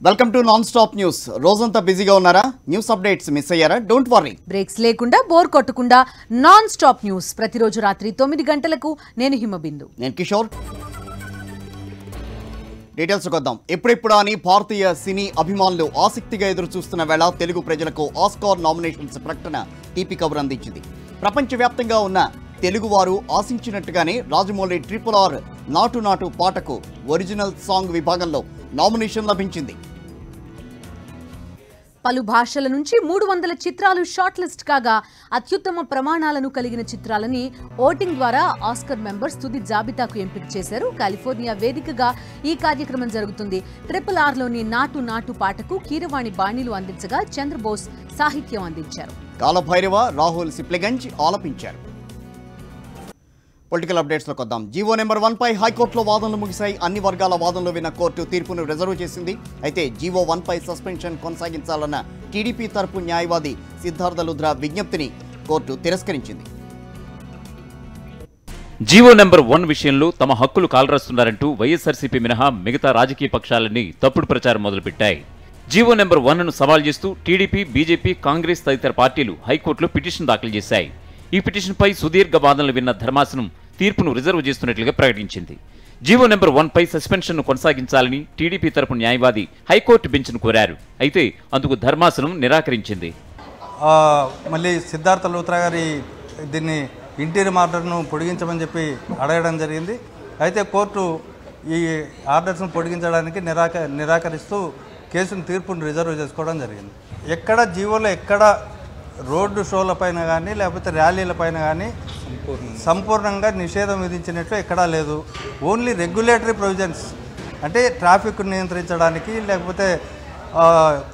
Welcome to non stop news రోజంతా బిజీగా ఉన్నారా న్యూస్ అప్డేట్స్ మిస్ అయ్యారా డోంట్ వర్రీ బ్రేక్స్ లేకుండా బోర్ కొట్టకుండా నాన్ స్టాప్ న్యూస్ ప్రతిరోజు రాత్రి తొమ్మిది గంటలకు నేను హిమబిందు నేను కిషోర్ డీటెయిల్స్ కొద్దాం ఎప్పుడెప్పుడు అని భారతీయ సినీ అభిమానులు ఆసక్తిగా ఎదురు చూస్తున్న వేళ తెలుగు ప్రజలకు ఆస్కార్ నామినేషన్స్ ప్రకటన టీపీ కబుర్ అందించింది ప్రపంచవ్యాప్తంగా ఉన్న తెలుగువారు ఆశించినట్టుగానే రాజమౌళి ట్రిపుల్ ఆర్ నాటు నాటు పాటకు ఒరిజినల్ సాంగ్ విభాగంలో నామినేషన్ లభించింది పలు భాషల నుంచి మూడు వందల చిత్రాలు షార్ట్ లిస్ట్ కాగా అత్యుత్తమ ప్రమాణాలను కలిగిన చిత్రాలని ఓటింగ్ ద్వారా ఆస్కర్ మెంబర్స్ తుది జాబితాకు ఎంపిక చేశారు కాలిఫోర్నియా వేదికగా ఈ కార్యక్రమం జరుగుతుంది ట్రిపుల్ ఆర్లోని నాటు నాటు పాటకు కీరవాణి బాణీలు అందించగా చంద్రబోస్ సాహిత్యం అందించారు కాలభైరవ రాహుల్ సిప్లిగంజ్ ఆలపించారు పొలిటికల్ అప్డేట్స్లోకి వద్దాం జీవో నెంబర్ వన్ పై హైకోర్టులో వాదనలు ముగిశాయి అన్ని వర్గాల వాదనలు విన్న కోర్టు తీర్పును రిజర్వ్ చేసింది అయితే జీవో వన్ పై సస్పెన్షన్ కొనసాగించాలన్న టీడీపీ తరపు న్యాయవాది సిద్ధార్థ లుధ్రా విజ్ఞప్తిని కోర్టు తిరస్కరించింది జీవో నెంబర్ వన్ విషయంలో తమ హక్కులు కాలరాస్తున్నారంటూ వైఎస్ఆర్సీపీ మినహా మిగతా రాజకీయ పక్షాలన్నీ తప్పుడు ప్రచారం మొదలుపెట్టాయి జీవో నెంబర్ వన్ ను సవాల్ చేస్తూ టీడీపీ బీజేపీ కాంగ్రెస్ తదితర పార్టీలు హైకోర్టులో పిటిషన్ దాఖలు చేశాయి ఈ పిటిషన్పై సుదీర్ఘ వాదనలు విన్న ధర్మాసనం తీర్పును రిజర్వ్ చేస్తున్నట్లుగా ప్రకటించింది జీవో నెంబర్ వన్ పై సస్పెన్షన్ ను కొనసాగించాలని టీడీపీ తరపు న్యాయవాది హైకోర్టు బెంచ్ను కోరారు అయితే అందుకు ధర్మాసనం నిరాకరించింది ఆ, మళ్ళీ సిద్ధార్థ లూత్రా గారి దీన్ని ఇంటీరియర్ ఆర్డర్ను పొడిగించమని చెప్పి అడగడం జరిగింది అయితే కోర్టు ఈ ఆర్డర్స్ను పొడిగించడానికి నిరాక నిరాకరిస్తూ కేసును తీర్పును రిజర్వ్ చేసుకోవడం జరిగింది ఎక్కడ జీవోలో ఎక్కడ రోడ్డు షోలపైన కానీ లేకపోతే ర్యాలీలపైన కానీ సంపూర్ణంగా నిషేధం విధించినట్లు ఎక్కడా లేదు ఓన్లీ రెగ్యులేటరీ ప్రొవిజన్స్ అంటే ట్రాఫిక్ నియంత్రించడానికి లేకపోతే ఆ,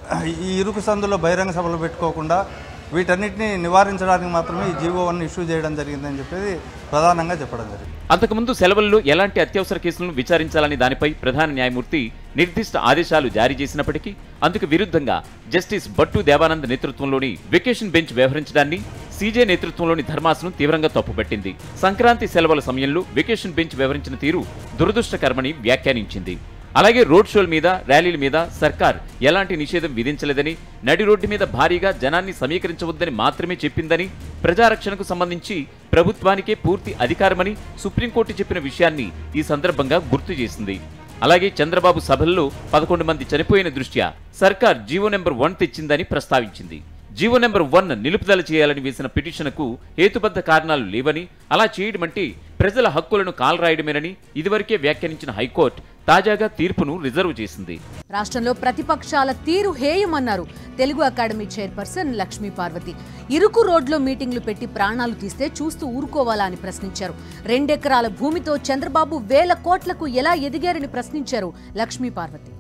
ఈ ఇరుకు సందులో బహిరంగ సభలు పెట్టుకోకుండా వీటన్నిటిని నివారించడానికి మాత్రమే ఈ జీవో వన్ ఇష్యూ చేయడం జరిగిందని చెప్పేది ప్రధానంగా చెప్పడం జరిగింది అంతకుముందు సెలవుల్లో ఎలాంటి అత్యవసర కేసులను విచారించాలని దానిపై ప్రధాన న్యాయమూర్తి నిర్దిష్ట ఆదేశాలు జారీ చేసినప్పటికీ అందుకు విరుద్ధంగా జస్టిస్ భట్టు దేవానంద్ నేతృత్వంలోని వెకేషన్ బెంచ్ వ్యవహరించడాన్ని సీజే నేతృత్వంలోని ధర్మాసనం తీవ్రంగా తప్పుపట్టింది సంక్రాంతి సెలవుల సమయంలో వెకేషన్ బెంచ్ వ్యవహరించిన తీరు దురదృష్టకరమని వ్యాఖ్యానించింది అలాగే రోడ్ షోల మీద ర్యాలీల మీద సర్కార్ ఎలాంటి నిషేధం విధించలేదని నడి రోడ్డు మీద భారీగా జనాన్ని సమీకరించవద్దని మాత్రమే చెప్పిందని ప్రజారక్షణకు సంబంధించి ప్రభుత్వానికే పూర్తి అధికారమని సుప్రీంకోర్టు చెప్పిన విషయాన్ని ఈ సందర్భంగా గుర్తు చేసింది అలాగే చంద్రబాబు సభల్లో పదకొండు మంది చనిపోయిన దృష్ట్యా సర్కార్ జీవో నెంబర్ వన్ తెచ్చిందని ప్రస్తావించింది జీవో నెంబర్ వన్ నిలుపుదల చేయాలని వేసిన పిటిషన్కు హేతుబద్ధ కారణాలు లేవని అలా చేయడం అంటే ప్రజల హక్కులను కాలరాయడమేనని ఇదివరకే వ్యాఖ్యానించిన హైకోర్టు తాజాగా తీర్పును రిజర్వ్ చేసింది రాష్ట్రంలో ప్రతిపక్షాల తీరు హేయమన్నారు తెలుగు అకాడమీ చైర్పర్సన్ లక్ష్మీ పార్వతి ఇరుకు రోడ్లో మీటింగ్లు పెట్టి ప్రాణాలు తీస్తే చూస్తూ ఊరుకోవాలా అని ప్రశ్నించారు రెండెకరాల భూమితో చంద్రబాబు వేల కోట్లకు ఎలా ఎదిగారని ప్రశ్నించారు లక్ష్మీ పార్వతి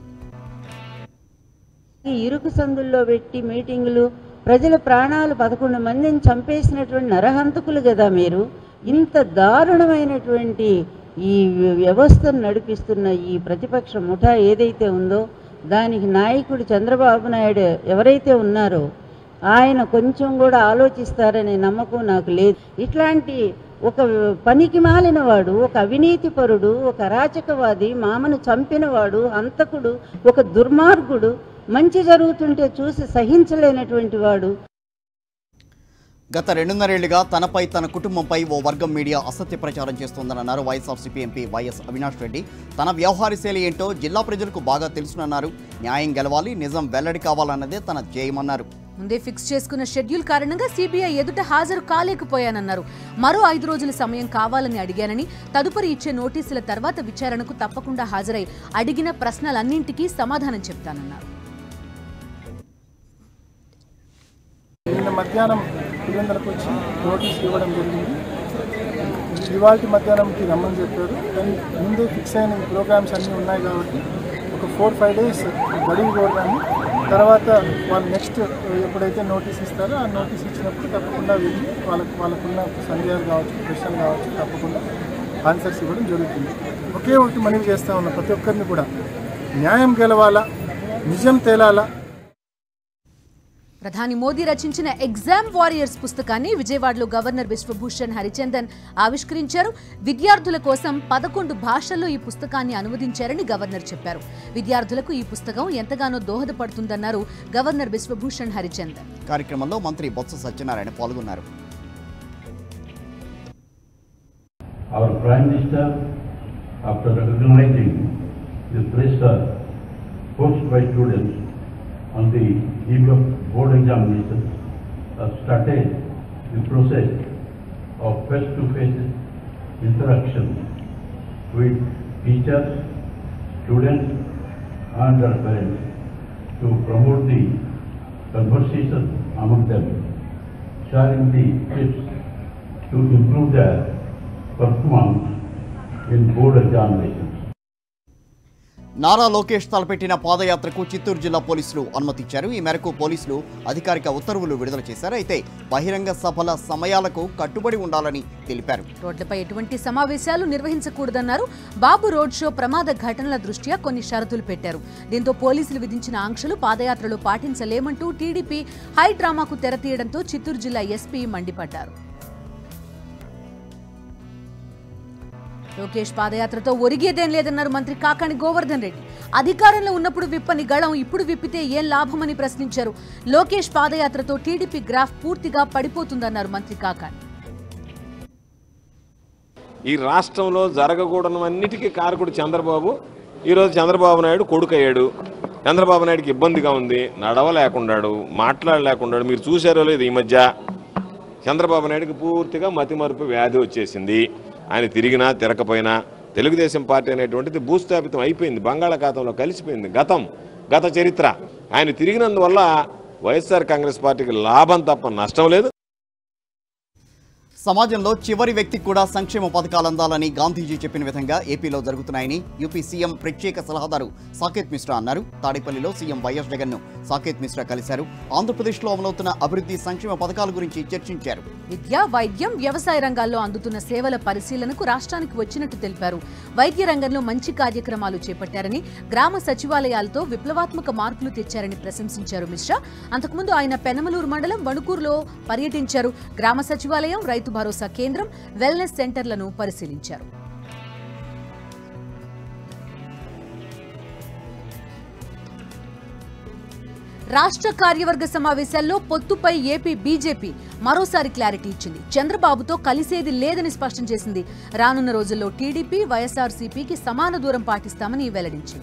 ఈ ఇరుకు సందుల్లో పెట్టి మీటింగులు ప్రజల ప్రాణాలు పదకొండు మందిని చంపేసినటువంటి నరహంతకులు కదా మీరు ఇంత దారుణమైనటువంటి ఈ వ్యవస్థను నడిపిస్తున్న ఈ ప్రతిపక్ష ముఠా ఏదైతే ఉందో దానికి నాయకుడు చంద్రబాబు నాయుడు ఎవరైతే ఉన్నారో ఆయన కొంచెం కూడా ఆలోచిస్తారనే నమ్మకం నాకు లేదు ఇట్లాంటి ఒక పనికి మాలిన వాడు ఒక అవినీతిపరుడు ఒక అరాచకవాది మామను చంపినవాడు హంతకుడు ఒక దుర్మార్గుడు మంచి జరుగుతుంటే చూసి సహించలేనటువంటి వాడు గత రెండున్నరేళ్లుగా తనపై తన కుటుంబంపై ఓ వర్గం మీడియా అసత్య ప్రచారం చేస్తోందన్నారు YSRCP MP YS Avinash Reddy తన వ్యవహార శైలి ఏంటో జిల్లా ప్రజలకు బాగా తెలుసునన్నారు న్యాయం గెలవాలి నిజం వెల్లడి కావాలన్నదే తన ధ్యేయమన్నారు ముందే ఫిక్స్ చేసుకున్న షెడ్యూల్ కారణంగా సిబిఐ ఎదుట హాజరు కాలేకపోయానన్నారు మరో ఐదు రోజుల సమయం కావాలని అడిగానని తదుపరి ఇచ్చే నోటీసుల తర్వాత విచారణకు తప్పకుండా హాజరై అడిగిన ప్రశ్నలన్నింటికీ సమాధానం చెప్తానన్నారు నిన్న మధ్యాహ్నం పులివెందులకు వచ్చి నోటీస్ ఇవ్వడం జరిగింది ఇవాళ మధ్యాహ్నంకి రమ్మని చెప్పారు కానీ ముందే ఫిక్స్ అయిన ప్రోగ్రామ్స్ అన్నీ ఉన్నాయి కాబట్టి ఒక ఫోర్ ఫైవ్ డేస్ గడువు కోరడాన్ని తర్వాత వాళ్ళు నెక్స్ట్ ఎప్పుడైతే నోటీస్ ఇస్తారో ఆ నోటీస్ ఇచ్చినప్పుడు తప్పకుండా వెళ్ళి వాళ్ళకు వాళ్ళకున్న సందేహాలు కావచ్చు ప్రశ్నలు కావచ్చు తప్పకుండా ఆన్సర్స్ ఇవ్వడం జరుగుతుంది ఒకే ఒకటి మనవి చేస్తా ఉన్న ప్రతి ఒక్కరిని కూడా న్యాయం గెలవాలా నిజం తేలాలా ప్రధాని మోదీ రచించిన ఎగ్జామ్ వారియర్స్ పుస్తకాన్ని విజయవాడలో గవర్నర్ విశ్వభూషణ్ హరిచందన్ ఆవిష్కరించారు విద్యార్థుల కోసం పదకొండు భాషల్లో ఈ పుస్తకాన్ని అనువదించారని గవర్నర్ చెప్పారు విద్యార్థులకు ఈ పుస్తకం ఎంతగానో దోహదపడుతుందన్నారు గవర్నర్ విశ్వభూషణ్ హరిచందన్ కార్యక్రమంలో మంత్రి బొత్స సత్యనారాయణ పాల్గొన్నారు Our Prime Minister, after recognizing the pressure posed by students on the eve of board examinations, has started the process of face-to-face interaction with teachers, students, and their parents to promote the conversation among them, sharing the tips to improve their performance in board examinations. Nara Lokesh తలపెట్టిన పాదయాత్రకు చిత్తూరు జిల్లా పోలీసులు అనుమతిచ్చారు ఈ మేరకు పోలీసులు అధికారిక ఉత్తర్వులు విడుదల చేశారు అయితే బహిరంగ సభల సమయాలకు కట్టుబడి ఉండాలని తెలిపారు రోడ్లపై ఎటువంటి సమావేశాలు నిర్వహించకూడదన్నారు బాబు రోడ్ షో ప్రమాద ఘటనల దృష్ట్యా కొన్ని షరతులు పెట్టారు దీంతో పోలీసులు విధించిన ఆంక్షలు పాదయాత్రలో పాటించలేమంటూ టీడీపీ హై డ్రామాకు తెరతీయడంతో చిత్తూరు జిల్లా ఎస్పీ మండిపడ్డారు లోకేష్ పాదయాత్రతో ఒరిగేదేం లేదన్నారు మంత్రి కాకాని గోవర్ధన్ రెడ్డి అధికారంలో ఉన్నప్పుడు విప్పని గళం ఇప్పుడు విప్పితే ఏం లాభమని ప్రశ్నించారు లోకేష్ పాదయాత్రతో టీడీపీ గ్రాఫ్ పూర్తిగా పడిపోతుందన్నారు మంత్రి కాకాని ఈ రాష్ట్రంలో జరగకూడనివన్నిటికీ కారకుడు చంద్రబాబు ఈరోజు చంద్రబాబు నాయుడు కొడుకయ్యాడు చంద్రబాబు నాయుడుకి ఇబ్బందిగా ఉంది నడవలేకున్నాడు మాట్లాడలేకున్నాడు మీరు చూశారో లేదు ఈ మధ్య చంద్రబాబు నాయుడుకి పూర్తిగా మతిమరుపు వ్యాధి వచ్చేసింది ఆయన తిరిగినా తిరగపోయినా తెలుగుదేశం పార్టీ అనేటువంటిది భూస్థాపితం అయిపోయింది బంగాళాఖాతంలో కలిసిపోయింది గతం గత చరిత్ర ఆయన తిరిగినందువల్ల వైఎస్ఆర్ కాంగ్రెస్ పార్టీకి లాభం తప్ప నష్టం లేదు సమాజంలో చివరి వ్యక్తికి కూడా సంక్షేమ పథకాలు అందాలని గాంధీజీ చెప్పిన విధంగా ఏపీలో జరుగుతున్నాయని యూపీ సీఎం ప్రత్యేక సలహాదారు సాకేత్ మిశ్రా అన్నారు తాడేపల్లిలో సీఎం వైఎస్ జగన్ ను సాకేత్ మిశ్రా కలిశారు ఆంధ్రప్రదేశ్లో అమలవుతున్న అభివృద్ధి సంక్షేమ పథకాల గురించి చర్చించారు విద్య వైద్యం వ్యవసాయ రంగాల్లో అందుతున్న సేవల పరిశీలనకు రాష్ట్రానికి వచ్చినట్టు తెలిపారు వైద్య రంగంలో మంచి కార్యక్రమాలు చేపట్టారని గ్రామ సచివాలయాలతో విప్లవాత్మక మార్పులు తెచ్చారని ప్రశంసించారు మిశ్రా అంతకుముందు ఆయన పెనమలూరు మండలం వణుకూరులో పర్యటించారు గ్రామ సచివాలయం రైతు భరోసా కేంద్రం వెల్నెస్ సెంటర్లను పరిశీలించారు రాష్ట్ర కార్యవర్గ సమావేశాల్లో పొత్తుపై ఏపీ బీజేపీ మరోసారి క్లారిటీ ఇచ్చింది చంద్రబాబుతో కలిసేది లేదని స్పష్టం చేసింది రానున్న రోజుల్లో టీడీపీ వైఎస్ఆర్సీపీకి సమాన దూరం పాటిస్తామని వెల్లడించింది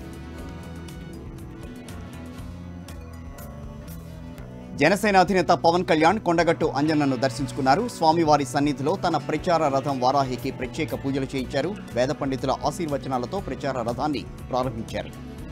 జనసేన అధినేత పవన్ కళ్యాణ్ కొండగట్టు అంజన్నను దర్శించుకున్నారు స్వామివారి సన్నిధిలో తన ప్రచార రథం వారాహికి ప్రత్యేక పూజలు చేయించారు వేద పండితుల ఆశీర్వచనాలతో ప్రచార రథాన్ని ప్రారంభించారు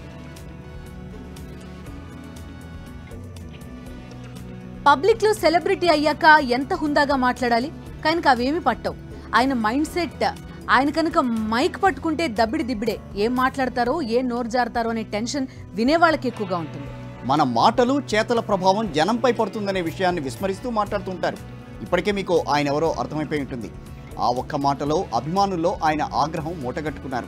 పబ్లిక్ లో సెలబ్రిటీ అయ్యాక ఎంత హుందాగా మాట్లాడాలి కనుక అవేమి పట్టవు ఆయన మైండ్ సెట్ ఆయన కనుక మైక్ పట్టుకుంటే దబ్బిడి దిబ్బిడే ఏం మాట్లాడతారో ఏం నోరు జారుతారో అనే టెన్షన్ వినేవాళ్ళకి ఎక్కువగా ఉంటుంది మన మాటలు చేతల ప్రభావం జనంపై పడుతుందనే విషయాన్ని విస్మరిస్తూ మాట్లాడుతుంటారు ఇప్పటికే మీకు ఆయన ఎవరో అర్థమైపోయి ఉంటుంది ఆ ఒక్క మాటలో అభిమానుల్లో ఆయన ఆగ్రహం మూటగట్టుకున్నారు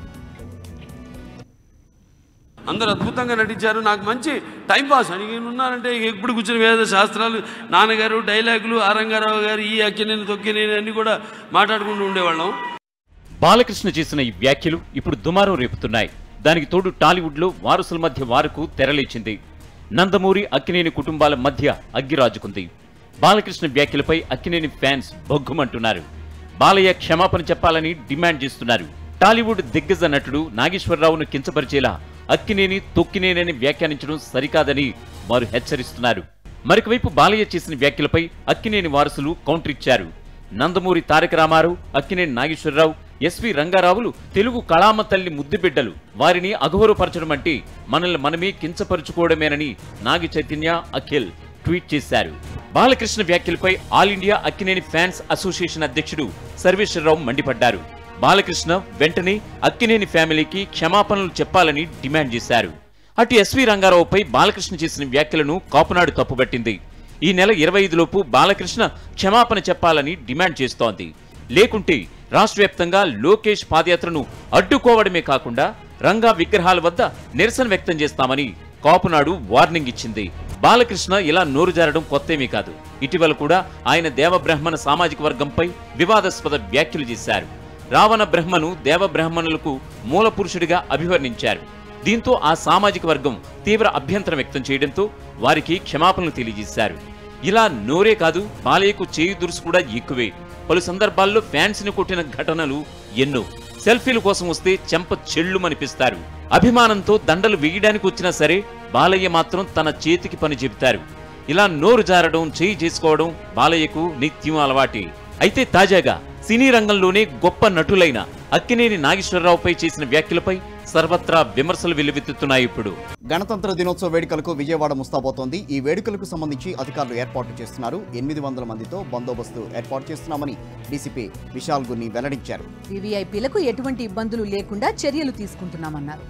అందరూ అద్భుతంగా నటించారు నాకు మంచి టైం పాస్ అని నేను ఉన్నానంటే ఎప్పుడు కూర్చొని వేద శాస్త్రాలు నాన్నగారు డైలాగులు ఆరంగారావు గారు ఈ అక్కినేని తొక్కినేని అన్ని కూడా మాట్లాడుకుంటూ ఉండేవాళ్ళం బాలకృష్ణ చేసిన ఈ వ్యాఖ్యలు ఇప్పుడు దుమారం రేపుతున్నాయి దానికి తోడు టాలీవుడ్లో వారసుల మధ్య వారకు తెరలేచింది నందమూరి అక్కినేని కుటుంబాల మధ్య అగ్గిరాజుకుంది బాలకృష్ణ వ్యాఖ్యలపై అక్కినేని ఫ్యాన్స్ బొగ్గుమంటున్నారు బాలయ్య క్షమాపణ చెప్పాలని డిమాండ్ చేస్తున్నారు టాలీవుడ్ దిగ్గజ నటుడు నాగేశ్వరరావును కించపరిచేలా అక్కినేని తొక్కినేనని వ్యాఖ్యానించడం సరికాదని వారు హెచ్చరిస్తున్నారు మరొకవైపు బాలయ్య చేసిన వ్యాఖ్యలపై అక్కినేని వారసులు కౌంటర్ ఇచ్చారు నందమూరి తారక రామారావు అక్కినేని నాగేశ్వరరావు ఎస్వి రంగారావులు తెలుగు కళామ తల్లి ముద్దుబిడ్డలు వారిని అఘోరపరచడం అంటే మనల్ని మనమే కించపరుచుకోవడమేనని నాగి చైతన్య అఖిల్ ట్వీట్ చేశారు బాలకృష్ణ వ్యాఖ్యలపై all India Akkineni fans association అధ్యక్షుడు సర్వేశ్వరరావు మండిపడ్డారు బాలకృష్ణ వెంటనే అక్కినేని ఫ్యామిలీకి క్షమాపణలు చెప్పాలని డిమాండ్ చేశారు అటు ఎస్వి రంగారావుపై బాలకృష్ణ చేసిన వ్యాఖ్యలను కాపునాడు తప్పుబట్టింది ఈ నెల ఇరవై ఐదులోపు బాలకృష్ణ క్షమాపణ చెప్పాలని డిమాండ్ చేస్తోంది లేకుంటే రాష్ట్ర వ్యాప్తంగా లోకేష్ పాదయాత్రను అడ్డుకోవడమే కాకుండా రంగా విగ్రహాల వద్ద నిరసన వ్యక్తం చేస్తామని కాపునాడు వార్నింగ్ ఇచ్చింది బాలకృష్ణ ఇలా నోరు జారడం కొత్తేమీ కాదు ఇటీవల కూడా ఆయన దేవబ్రహ్మణ సామాజిక వర్గంపై వివాదాస్పద వ్యాఖ్యలు చేశారు రావణ బ్రహ్మను దేవబ్రాహ్మణులకు మూల పురుషుడిగా అభివర్ణించారు దీంతో ఆ సామాజిక వర్గం తీవ్ర అభ్యంతరం వ్యక్తం చేయడంతో వారికి క్షమాపణలు తెలియజేశారు ఇలా నోరే కాదు బాలయ్యకు చేయి దురుసు కూడా ఎక్కువే పలు సందర్భాల్లో ఫ్యాన్స్ ని కొట్టిన ఘటనలు ఎన్నో సెల్ఫీల కోసం వస్తే చెంప చెళ్ళుమనిపిస్తారు అభిమానంతో దండలు వేయడానికి వచ్చినా సరే బాలయ్య మాత్రం తన చేతికి పని చెబుతారు ఇలా నోరు జారడం చేయి చేసుకోవడం బాలయ్యకు నిత్యం అలవాటి అయితే తాజాగా సినీ రంగంలోనే గొప్ప నటులైన అక్కినేని నాగేశ్వరరావుపై చేసిన వ్యాఖ్యలపై సర్వత్రా విమర్శలు వెల్లువెత్తుతున్నాయి ఇప్పుడు గణతంత్ర దినోత్సవ వేడుకలకు విజయవాడ ముస్తాబోతోంది ఈ వేడుకలకు సంబంధించి అధికారులు ఏర్పాటు చేస్తున్నారు ఎనిమిది వందల మందితో బందోబస్తు ఏర్పాటు చేస్తున్నామని డీసీపీ విశాల్ గున్ని వెల్లడించారు వీవీఐపీలకు ఎటువంటి ఇబ్బందులు లేకుండా చర్యలు తీసుకుంటున్నామన్నారు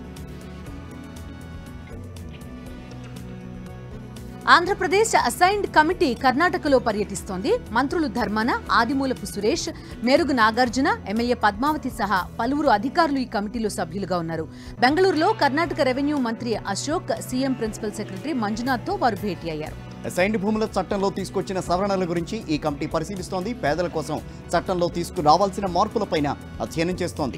ఆంధ్రప్రదేశ్ అసైన్డ్ కమిటీ కర్ణాటకలో పర్యటిస్తోంది మంత్రులు ధర్మాన ఆదిమూలపు సురేష్ మేరుగు నాగార్జున ఎమ్మెల్యే పద్మావతి సహా పలువురు అధికారులు ఈ కమిటీలో సభ్యులుగా ఉన్నారు బెంగళూరులో కర్ణాటక రెవెన్యూ మంత్రి అశోక్ సీఎం ప్రిన్సిపల్ సెక్రటరీ మంజునాథ్తో వారు భేటీ అయ్యారు అసైన్డ్ భూముల చట్టంలో తీసుకొచ్చిన సవరణల గురించి ఈ కమిటీ పరిశీలిస్తోంది పేదల కోసం చట్టంలో తీసుకురావాల్సిన మార్పులపైన అధ్యయనం చేస్తోంది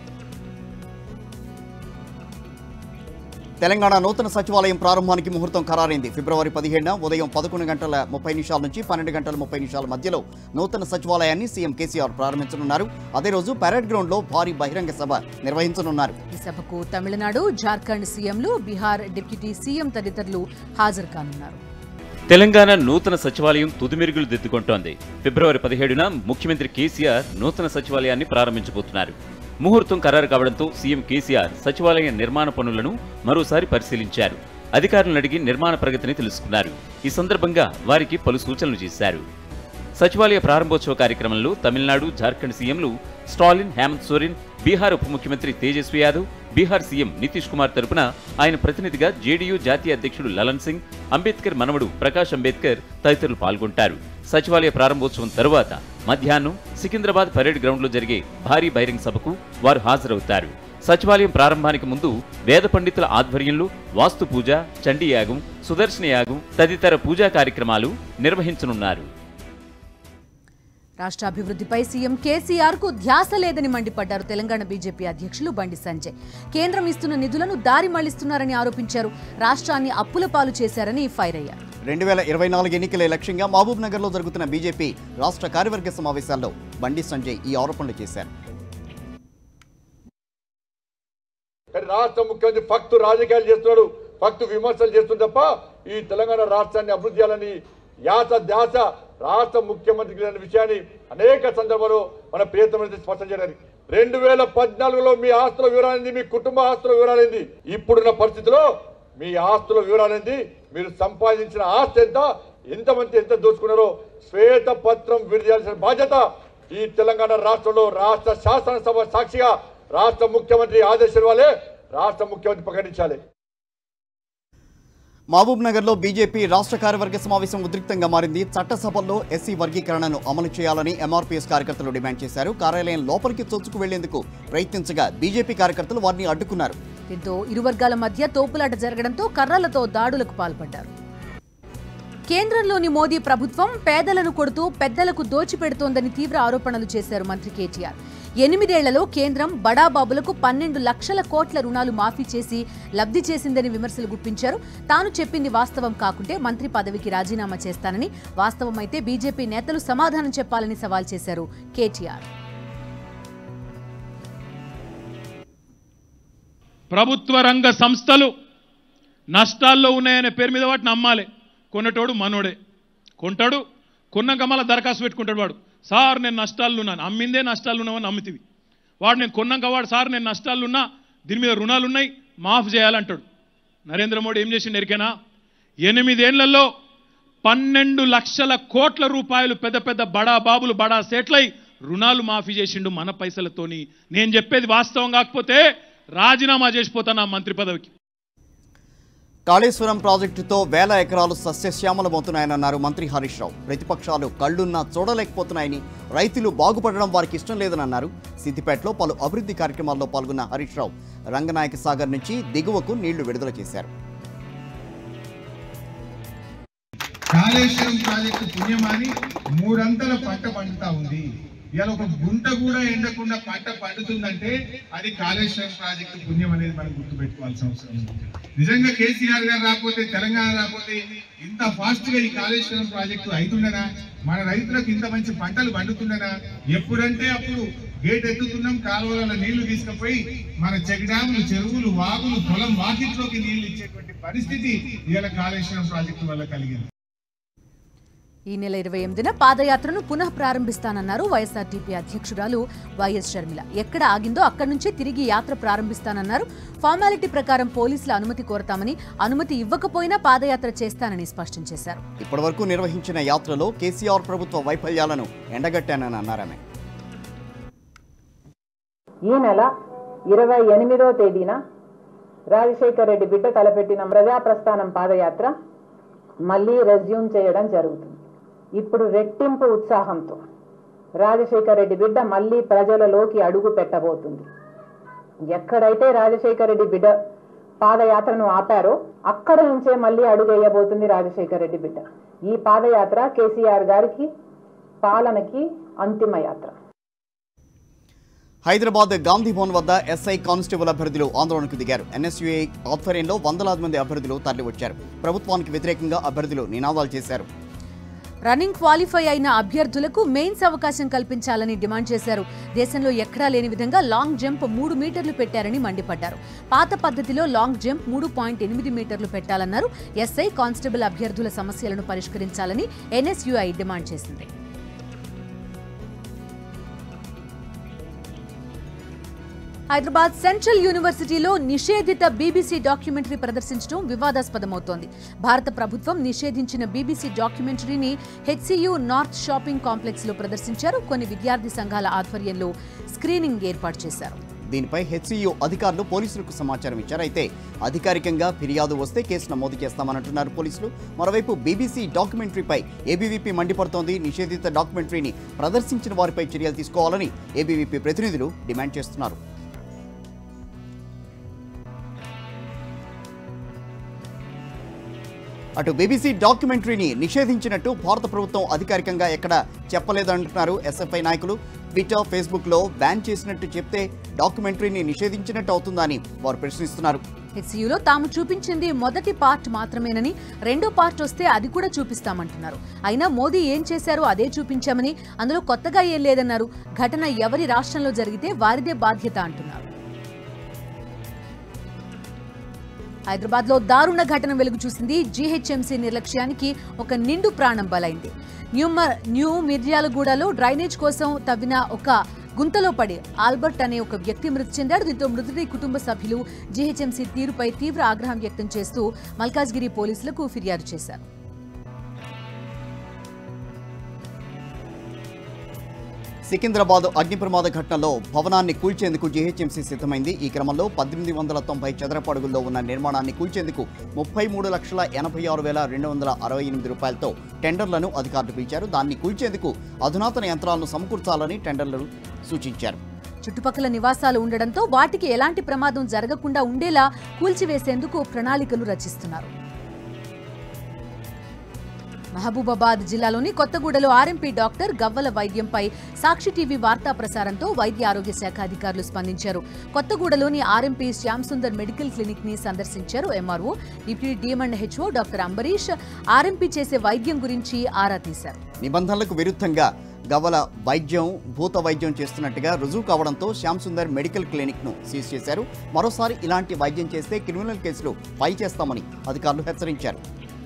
తెలంగాణ నూతన సచివాలయం ప్రారంభానికి ముహూర్తం ఖరారైంది ఫిబ్రవరి పదిహేడున ఉదయం పదకొండు గంటల ముప్పై నిమిషాల నుంచి పన్నెండు గంటల ముప్పై నిమిషాల మధ్యలో నూతన సచివాలయాన్ని సీఎం కేసీఆర్ ప్రారంభించనున్నారు అదే రోజు పరేడ్ గ్రౌండ్లో భారీ బహిరంగ సభ నిర్వహించనున్నారు ఈ సభకు తమిళనాడు జార్ఖండ్ సీఎంలు బీహార్ డిప్యూటీ సీఎం తదితరులు హాజరు కానున్నారు తెలంగాణ నూతన సచివాలయం తుదిమెరుగులు దిద్దుకుంటోంది ఫిబ్రవరి పదిహేడున ముఖ్యమంత్రి కేసీఆర్ నూతన సచివాలయాన్ని ప్రారంభించబోతున్నారు ముహూర్తం ఖరారు కావడంతో సీఎం కేసీఆర్ సచివాలయ నిర్మాణ పనులను మరోసారి పరిశీలించారు అధికారులను అడిగి నిర్మాణ ప్రగతిని తెలుసుకున్నారు ఈ సందర్భంగా వారికి పలు సూచనలు చేశారు సచివాలయ ప్రారంభోత్సవ కార్యక్రమంలో తమిళనాడు జార్ఖండ్ సీఎంలు స్టాలిన్ హేమంత్ సోరెన్ బీహార్ ఉప ముఖ్యమంత్రి తేజస్వి యాదవ్ బీహార్ సీఎం నితీష్ కుమార్ తరపున ఆయన ప్రతినిధిగా జేడీయూ జాతీయ అధ్యక్షుడు లలన్ సింగ్ అంబేద్కర్ మనవడు ప్రకాష్ అంబేద్కర్ తదితరులు పాల్గొంటారు సచివాలయ ప్రారంభోత్సవం తరువాత మధ్యాహ్నం సికింద్రాబాద్ పరేడ్ గ్రౌండ్లో జరిగే భారీ బహిరంగ సభకు వారు హాజరవుతారు సచివాలయం ప్రారంభానికి ముందు వేద పండితుల ఆధ్వర్యంలో వాస్తు పూజ చండీ యాగం సుదర్శన యాగం తదితర పూజా కార్యక్రమాలు నిర్వహించనున్నారు రాష్ట్ర అభివృద్ధిపై సీఎం కేసీఆర్ కు ధ్యాస లేదని మండిపడ్డారు తెలంగాణ బీజేపీ అధ్యక్షులు బండి సంజయ్ కేంద్రం ఇస్తున్న నిధులను దారి మళ్లిస్తున్నారని ఆరోపించారు రాష్ట్రాన్ని అప్పుల పాలు చేశారని ఫైర్ అయ్యారు రెండు వేల ఇరవై నాలుగు ఎన్నికలే లక్ష్యంగా మహబూబ్ నగర్లో జరుగుతున్న బీజేపీ రాష్ట్ర కార్యవర్గ సమావేశాల్లో బండి సంజయ్ ఈ ఆరోపణలు చేశారు కానీ రాష్ట్ర ముఖ్యమంత్రి ఫక్తు రాజకీయాలు చేస్తున్నాడు ఫక్తు విమర్శలు చేస్తుంది తప్ప ఈ తెలంగాణ రాష్ట్రాన్ని అభివృద్ధి చేయాలని యాస ధ్యాస రాష్ట్ర ముఖ్యమంత్రికి లేని విషయాన్ని అనేక సందర్భాల్లో మన ప్రియతమ స్పష్టం చేయడానికి రెండు వేల పద్నాలుగులో మీ ఆస్తుల వివరాలేంది మీ కుటుంబ ఆస్తుల వివరాలేంది ఇప్పుడున్న పరిస్థితిలో మీ ఆస్తుల వివరాలేంది మీరు సంపాదించిన ఆస్తి ఎంత ఎంతమంది ఎంత దోచుకున్నారో శ్వేత పత్రం విడుదల బాధ్యత ఈ తెలంగాణ రాష్ట్రంలో రాష్ట్ర శాసనసభ సాక్షిగా రాష్ట్ర ముఖ్యమంత్రి ఆదేశాల వల్లే రాష్ట్ర ముఖ్యమంత్రి ప్రకటించాలి మహబూబ్ నగర్లో బీజేపీ రాష్ట్ర కార్యవర్గ సమావేశం ఉద్రిక్తంగా మారింది చట్టసభల్లో ఎస్సీ వర్గీకరణను అమలు చేయాలని ఎంఆర్పీఎస్ కార్యకర్తలు డిమాండ్ చేశారు కార్యాలయం లోపలికి చొచ్చుకు వెళ్లేందుకు ప్రయత్నించగా బీజేపీ కార్యకర్తలు వారిని అడ్డుకున్నారు దీంతో ఇరు వర్గాల మధ్య తోపులాట జరగడంతో కర్రలతో దాడులకు పాల్పడ్డారు కేంద్రంలోని మోదీ ప్రభుత్వం పేదలను కొడుతూ పెద్దలకు దోచిపెడుతోందని తీవ్ర ఆరోపణలు చేశారు మంత్రి కేటీఆర్ ఎనిమిదేళ్లలో కేంద్రం బడాబాబులకు పన్నెండు లక్షల కోట్ల రుణాలు మాఫీ చేసి లబ్ధి చేసిందని విమర్శలు గుప్పించారు తాను చెప్పింది వాస్తవం కాకుంటే మంత్రి పదవికి రాజీనామా చేస్తానని వాస్తవమైతే బీజేపీ నేతలు సమాధానం చెప్పాలని సవాల్ చేశారు కేటీఆర్ ప్రభుత్వ రంగ సంస్థలు నష్టాల్లో ఉన్నాయనే పేరు మీద వాటిని అమ్మాలి కొనేటోడు మనోడే కొంటాడు కొన్నాక మళ్ళీ దరఖాస్తు పెట్టుకుంటాడు వాడు సార్ నేను నష్టాలు ఉన్నాను అమ్మిందే నష్టాలు ఉన్నామని అమ్ముతివి వాడు నేను కొన్నాక వాడు సార్ నేను నష్టాలు ఉన్నా దీని మీద రుణాలు ఉన్నాయి మాఫ్ చేయాలంటాడు నరేంద్ర మోడీ ఏం చేసిండు ఎరికేనా ఎనిమిదేళ్లలో పన్నెండు లక్షల కోట్ల రూపాయలు పెద్ద పెద్ద బడా బాబులు బడా సేట్లై రుణాలు మాఫీ చేసిండు మన పైసలతోని నేను చెప్పేది వాస్తవం కాకపోతే రాజీనామా చేసిపోతాను ఆ మంత్రి పదవికి కాళేశ్వరం ప్రాజెక్టుతో వేల ఎకరాలు సస్యశ్యామలమవుతున్నాయన్నారు మంత్రి హరీష్ రావు ప్రతిపక్షాలు కళ్లున్నా చూడలేకపోతున్నాయని రైతులు బాగుపడడం వారికి ఇష్టం లేదని అన్నారు సిద్దిపేటలో పలు అభివృద్ధి కార్యక్రమాల్లో పాల్గొన్న హరీష్ రావు రంగనాయక సాగర్ నుంచి దిగువకు నీళ్లు విడుదల చేశారు కాళేశ్వరం ప్రాజెక్టు పుణ్యమాని మూడంతల పంట పండుతా ఉంది ఇవాళ ఒక గుంట కూడా ఎండకుండా పంట పండుతుందంటే అది కాళేశ్వరం ప్రాజెక్టు పుణ్యం అనేది మనం గుర్తుపెట్టుకోవాల్సిన అవసరం ఉంది నిజంగా కేసీఆర్ గారు రాకపోతే తెలంగాణ రాకపోతే ఇంత ఫాస్ట్ గా ఈ కాళేశ్వరం ప్రాజెక్టు అవుతుండనా మన రైతులకు ఇంత మంచి పంటలు పండుతుండనా ఎప్పుడంటే అప్పుడు గేట్ ఎత్తుతున్నాం కాలువల నీళ్లు తీసుకుపోయి మన చెక్ డ్యాములు చెరువులు వాగులు పొలం వాకిట్లోకి నీళ్లు ఇచ్చేటువంటి పరిస్థితి ఇవాళ కాళేశ్వరం ప్రాజెక్టు వల్ల కలిగింది ఈ నెల ఇరవై ఎనిమిదిన పాదయాత్రను పునః ప్రారంభిస్తానన్నారు వైఎస్ఆర్టీపీ అధ్యక్షురాలు వైఎస్ షర్మిల ఎక్కడ ఆగిందో అక్కడి నుంచే తిరిగి యాత్ర ప్రారంభిస్తానన్నారు ఫార్మాలిటీ ప్రకారం పోలీసుల అనుమతి కోరతామని అనుమతి ఇవ్వకపోయినా పాదయాత్ర చేస్తానని స్పష్టం చేశారు ఇప్పటివరకు నిర్వహించిన యాత్రలో కేసీఆర్ ప్రభుత్వ వైఫల్యాలను ఎండగట్టానని అన్నారామె ఈ నెల ఇరవై ఎనిమిదో తేదీన రాజశేఖర రెడ్డి బిడ్డ తలపెట్టిన ప్రజాప్రస్థానం పాదయాత్ర మళ్ళీ రెజ్యూమ్ చేయడం జరుగుతుంది ఇప్పుడు రెట్టింపు ఉత్సాహంతో రాజశేఖర రెడ్డి బిడ్డ మళ్ళీ ప్రజలలోకి అడుగు పెట్టబోతుంది ఎక్కడైతే రాజశేఖర రెడ్డి బిడ్డ పాదయాత్రను ఆపారో అక్కడ నుంచే మళ్ళీ అడుగు వేయబోతుంది రాజశేఖర రెడ్డి బిడ్డ ఈ పాదయాత్ర కేసీఆర్ గారికి పాలనకి అంతిమ యాత్ర హైదరాబాద్ గాంధీ భవన్ వద్ద ఎస్ఐ కానిస్టేబుల్ అభ్యర్థులు ఆందోళనకు దిగారు ఎన్ఎస్యుఐ ఆధ్వర్యంలో వందలాది మంది అభ్యర్థులు తరలివచ్చారు ప్రభుత్వానికి వ్యతిరేకంగా అభ్యర్థులు నినాదాలు చేశారు రన్నింగ్ క్వాలిఫై అయిన అభ్యర్థులకు మెయిన్స్ అవకాశం కల్పించాలని డిమాండ్ చేశారు దేశంలో ఎక్కడా లేని విధంగా లాంగ్ జంప్ మూడు మీటర్లు పెట్టారని మండిపడ్డారు పాత పద్ధతిలో లాంగ్ జంప్ మూడు పాయింట్ ఎనిమిది మీటర్లు పెట్టాలన్నారు ఎస్ఐ కానిస్టేబుల్ అభ్యర్థుల సమస్యలను పరిష్కరించాలని ఎన్ఎస్యుఐ డిమాండ్ చేసింది హైదరాబాద్ సెంట్రల్ యూనివర్సిటీలో నిషేధిత బీబీసీ డాక్యుమెంటరీ ప్రదర్శించడం వివాదాస్పదమవుతోంది భారత ప్రభుత్వం నిషేధించిన బీబీసీ డాక్యుమెంటరీని హెచ్సియు నార్త్ షాపింగ్ కాంప్లెక్స్ లో ప్రదర్శించారు కొన్ని విద్యార్థి సంఘాల ఆధ్వర్యంలో స్క్రీనింగ్ ఏర్పాటు చేశారు దీనిపై హెచ్సియు అధికారులు పోలీసులకు సమాచారం ఇచ్చారు అయితే అధికారికంగా ఫిర్యాదు వస్తే కేసు నమోదు చేస్తామంటున్నారు పోలీసులు మరోవైపు బీబీసీ డాక్యుమెంటరీపై ఏబీవీపీ మండిపడుతోంది నిషేధిత డాక్యుమెంటరీని ప్రదర్శించిన వారిపై చర్యలు తీసుకోవాలని ఏబీవీపీ ప్రతినిధులు డిమాండ్ చేస్తున్నారు అటు బీబీసీ డాక్యుమెంటరీని నిషేధించినట్టు భారత ప్రభుత్వం అధికారికంగా ఎక్కడ చెప్పలేదంటున్నారు ఎస్ఎఫ్ఐ నాయకులు ట్విట్టర్ ఫేస్బుక్లో బ్యాన్ చేసినట్టు చెప్తే డాక్యుమెంటరీని నిషేధించినట్టు అవుతుందా అని వారు ప్రశ్నిస్తున్నారు హెచ్సియులో తాము చూపించింది మొదటి పార్ట్ మాత్రమేనని రెండో పార్ట్ వస్తే అది కూడా చూపిస్తామంటున్నారు అయినా మోదీ ఏం చేశారో అదే చూపించామని అందులో కొత్తగా ఏం లేదన్నారు ఘటన ఎవరి రాష్ట్రంలో జరిగితే వారిదే బాధ్యత అంటున్నారు హైదరాబాద్ లో దారుణ ఘటన వెలుగు చూసింది జీహెచ్ఎంసీ నిర్లక్ష్యానికి ఒక నిండు ప్రాణం బలైంది న్యూమర్ న్యూ మిర్యాలగూడలో డ్రైనేజ్ కోసం తవ్విన ఒక గుంతలో పడి ఆల్బర్ట్ అనే ఒక వ్యక్తి మృతి చెందాడు దీంతో మృతుడి కుటుంబ సభ్యులు జీహెచ్ఎంసీ తీరుపై తీవ్ర ఆగ్రహం వ్యక్తం చేస్తూ మల్కాజ్గిరి పోలీసులకు ఫిర్యాదు చేశారు సికింద్రాబాద్ అగ్ని ప్రమాద ఘటనలో భవనాన్ని కూల్చేందుకు జీహెచ్ఎంసీ సిద్ధమైంది ఈ క్రమంలో పద్దెనిమిది వందల తొంభై చదరపు అడుగుల్లో ఉన్న నిర్మాణాన్ని కూల్చేందుకు ముప్పై మూడు లక్షల ఎనభై ఆరు వేల రెండు వందల అరవై ఎనిమిది రూపాయలతో టెండర్లను అధికారులు పిలిచారు దాన్ని కూల్చేందుకు అధునాతన యంత్రాలను సమకూర్చాలని టెండర్లు సూచించారు చుట్టుపక్కల నివాసాలు ఉండడంతో వాటికి ఎలాంటి ప్రమాదం జరగకుండా ఉండేలా కూల్చివేసేందుకు ప్రణాళికలు రచిస్తున్నారు మహబూబాబాద్ జిల్లాలోని కొత్తగూడలో ఆర్ఎంపీ డాక్టర్ గవ్వల వైద్యంపై సాక్షి టీవీ వార్తా ప్రసారంతో వైద్య ఆరోగ్య శాఖ అధికారులు స్పందించారు కొత్తగూడలోని RMP Shyam Sundar medical clinic ని సందర్శించారు MRO deputy DM and HO doctor Ambarish RMP చేసే వైద్యం గురించి ఆరా తీశారు నిబంధనలకు విరుద్ధంగా గవ్వల వైద్యం భూత వైద్యం చేస్తున్నట్టుగా రుజువు కావడంతో శ్యామ్ సుందర్ మెడికల్ క్లినిక్ను సీజ్ చేశారు మరోసారి ఇలాంటి వైద్యం చేస్తే క్రిమినల్ కేసులు ఫైల్ చేస్తామని అధికారులు హెచ్చరించారు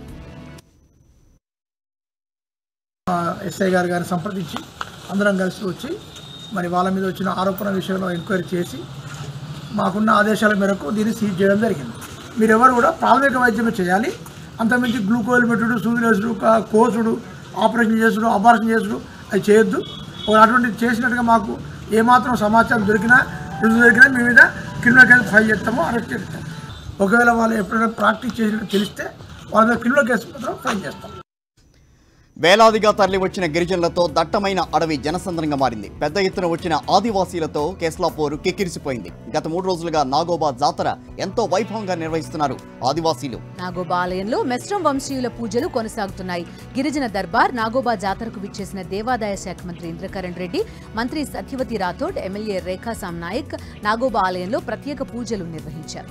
ఎస్ఐ గారు గారిని సంప్రదించి అందరం కలిసి వచ్చి మరి వాళ్ళ మీద వచ్చిన ఆరోపణ విషయంలో ఎంక్వైరీ చేసి మాకున్న ఆదేశాల మేరకు దీన్ని సీజ్ చేయడం జరిగింది మీరెవరు కూడా ప్రాథమిక వైద్యమే చేయాలి అంతకుమించి గ్లూకోజ్ పెట్టుడు సూదిలేసుడు కోసుడు ఆపరేషన్ చేసుడు ఆపరేషన్ చేసుడు అది చేయొద్దు ఒకవేళ అటువంటి చేసినట్టుగా మాకు ఏమాత్రం సమాచారం దొరికినా రుజువు దొరికినా మీ మీద క్రిమినల్ కేసు ఫైల్ చేస్తాము అరెస్ట్ చేస్తాం ఒకవేళ వాళ్ళు ఎప్పుడైనా ప్రాక్టీస్ చేసినట్టు తెలిస్తే వాళ్ళ మీద క్రిమినల్ కేసు మాత్రం ఫైల్ చేస్తాం వేలాదిగా తరలివచ్చిన గిరిజనులతో దట్టమైన అడవి జనసంద్రంగా మారింది పెద్ద ఎత్తున వచ్చిన ఆదివాసీలతో కేస్లాపూర్ కిక్కిరిసిపోయింది గత మూడు రోజులుగా నాగోబా జాతర ఎంతో వైభవంగా నిర్వహిస్తున్నారు ఆదివాసీలు నాగోబా ఆలయంలో మెస్రం వంశీయుల పూజలు కొనసాగుతున్నాయి గిరిజన దర్బార్ నాగోబా జాతరకు విచ్చేసిన దేవాదాయ శాఖ మంత్రి ఇంద్రకరణ్ రెడ్డి మంత్రి సత్యవతి రాథోడ్ ఎమ్మెల్యే రేఖాసాం నాయక్ నాగోబా ఆలయంలో ప్రత్యేక పూజలు నిర్వహించారు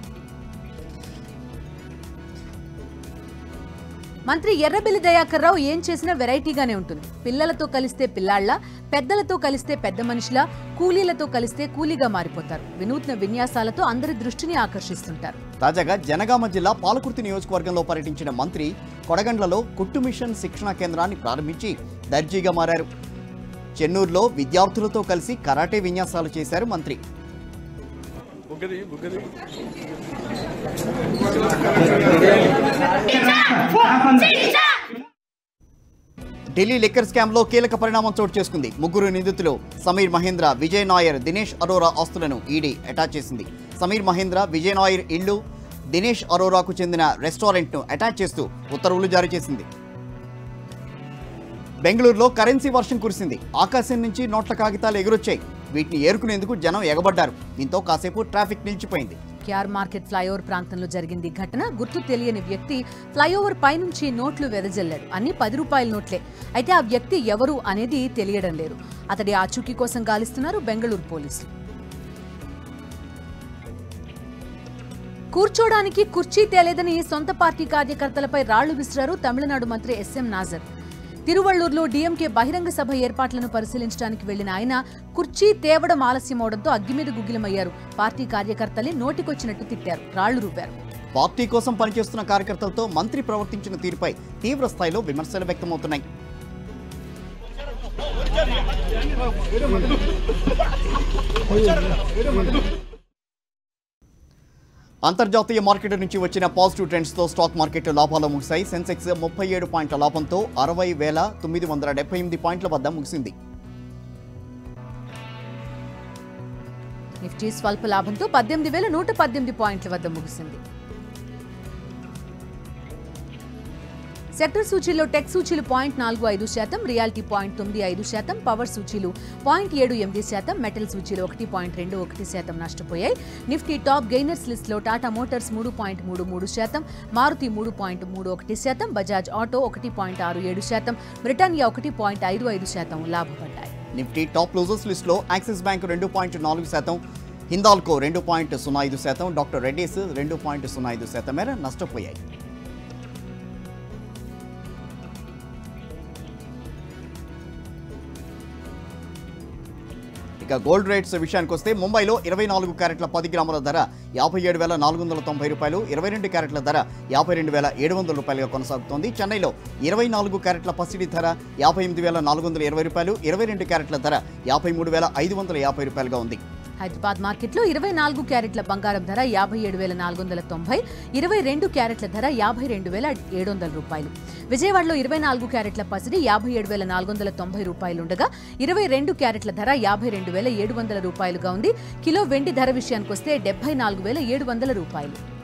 మంత్రి ఎర్రబెల్లి దయాకర్ రావు ఏం చేసినా వెరైటీగానే ఉంటుంది పిల్లలతో కలిస్తే పిల్లాళ్ల పెద్దలతో కలిస్తే పెద్ద మనిషిలా కూలీలతో కలిస్తే కూలీగా మారిపోతారు వినూత్న విన్యాసాలతో అందరి దృష్టిని ఆకర్షిస్తుంటారు తాజాగా జనగామ జిల్లా పాలకుర్తి నియోజకవర్గంలో పర్యటించిన మంత్రి కొడగండ్లలో కుట్టు మిషన్ శిక్షణా కేంద్రాన్ని ప్రారంభించి దర్జీగా మారారు చెన్నూరులో విద్యార్థులతో కలిసి కరాటే విన్యాసాలు చేశారు మంత్రి ఢిల్లీ లిక్కర్ స్కామ్ లో కీలక పరిణామం చోటు చేసుకుంది ముగ్గురు నిందితులు సమీర్ మహేంద్ర విజయ్ నాయర్ దినేష్ అరోరా ఆస్తులను ఈడీ అటాచ్ చేసింది సమీర్ మహేంద్ర విజయ్ నాయర్ ఇళ్లు దినేష్ అరోరాకు చెందిన రెస్టారెంట్ను అటాచ్ చేస్తూ ఉత్తర్వులు జారీ చేసింది బెంగళూరులో కరెన్సీ వర్షం కురిసింది ఆకాశం నుంచి నోట్ల కాగితాలు ఎగురొచ్చాయి వీటిని ఏరుకునేందుకు జనం ఎగబడ్డారు దీంతో కాసేపు ట్రాఫిక్ నిలిచిపోయింది కేఆర్ మార్కెట్ ఫ్లైఓవర్ ప్రాంతంలో జరిగింది ఈ ఘటన గుర్తు తెలియని వ్యక్తి ఫ్లైఓవర్ పైనుంచి నోట్లు వెదజల్లాడు అన్ని పది రూపాయల నోట్లే అయితే ఆ వ్యక్తి ఎవరు అనేది తెలియడం లేదు అతడి ఆచూకీ కోసం గాలిస్తున్నారు బెంగళూరు పోలీసులు కూర్చోడానికి కుర్చీ తేలేదని సొంత పార్టీ కార్యకర్తలపై రాళ్లు విసిరారు తమిళనాడు మంత్రి ఎస్ఎం నాజర్ తిరువళ్లూరులో డీఎంకే బహిరంగ సభ ఏర్పాట్లను పరిశీలించడానికి వెళ్లిన ఆయన కుర్చీ తేవడం ఆలస్యమవడంతో అగ్గి మీద గుగ్గిలమయ్యారు పార్టీ కార్యకర్తలే నోటికొచ్చినట్టు తిట్టారు రాళ్లు రూపారు పార్టీ కోసం పనిచేస్తున్న కార్యకర్తలతో మంత్రి ప్రవర్తించిన తీరుపై తీవ్ర స్థాయిలో విమర్శలు వ్యక్తమవుతున్నాయి అంతర్జాతీయ మార్కెట్ నుంచి వచ్చిన పాజిటివ్ ట్రెండ్స్తో స్టాక్ మార్కెట్ లాభాలు ముగిశాయి సెన్సెక్స్ ముప్పై ఏడు పాయింట్ల లాభంతో అరవై వేల తొమ్మిది వందల డెబ్బై ఎనిమిది పాయింట్ల వద్ద ముగిసింది నిఫ్టీ స్వల్ప లాభంతో పద్దెనిమిది వేల నూట పద్దెనిమిది పాయింట్ల వద్ద ముగిసింది సెక్టర్ సూచీలో టెక్ సూచీలు పాయింట్ నాలుగు ఐదు శాతం రియాలిటీ పాయింట్ తొమ్మిది ఐదు శాతం పవర్ సూచీలు పాయింట్ ఏడు ఎనిమిది శాతం మెటల్ సూచీలు ఒకటి పాయింట్ రెండు ఒకటి శాతం నష్టపోయాయి నిఫ్టీ టాప్ గెయినర్స్ లిస్ట్లో టాటా మోటార్స్ మూడు పాయింట్ మూడు మూడు శాతం మారుతి మూడు పాయింట్ మూడు ఒకటి శాతం బజాజ్ ఆటో ఒకటి పాయింట్ ఆరు ఏడు శాతం బ్రిటానియా ఒకటి పాయింట్ ఐదు ఐదు శాతం లాభపడ్డాయి నిఫ్టీ టాప్ లూజర్స్ లిస్టులో యాక్సిస్ బ్యాంక్ రెండు పాయింట్ నాలుగు శాతం హిందాల్కో రెండు పాయింట్ సున్నా ఐదు శాతం డాక్టర్ రెడ్డీస్ రెండు పాయింట్ సున్నా ఐదు శాతం మేర నష్టపోయాయి ఇక గోల్డ్ రేట్స్ విషయానికి వస్తే ముంబైలో ఇరవై నాలుగు క్యారెట్ల పది గ్రాముల ధర యాభై ఏడు వేల నాలుగు వందల తొంభై రూపాయలు ఇరవై రెండు క్యారెట్ల ధర యాభై రెండు వేల ఏడు వందల రూపాయలుగా కొనసాగుతోంది చెన్నైలో ఇరవై నాలుగు క్యారెట్ల పసిడి ధర యాభై ఎనిమిది వేల నాలుగు వందల ఇరవై రూపాయలు ఇరవై రెండు క్యారెట్ల ధర యాభై మూడు వేల ఐదు వందల యాభై రూపాయలుగా ఉంది హైదరాబాద్ మార్కెట్లో ఇరవై నాలుగు క్యారెట్ల బంగారం ధర యాభై ఏడు వేల నాలుగు వందల తొంభై ఇరవై రెండు క్యారెట్ల ధర యాభై రెండు వేల ఏడు వందల రూపాయలు విజయవాడలో ఇరవై నాలుగు క్యారెట్ల పసిడి యాభై ఏడు వేల నాలుగు వందల తొంభై రూపాయలు ఉండగా ఇరవై రెండు క్యారెట్ల ధర యాభై రెండు వేల ఏడు వందల రూపాయలుగా ఉంది కిలో వెండి ధర విషయానికి వస్తే డెబ్బై నాలుగు వేల ఏడు వందల రూపాయలు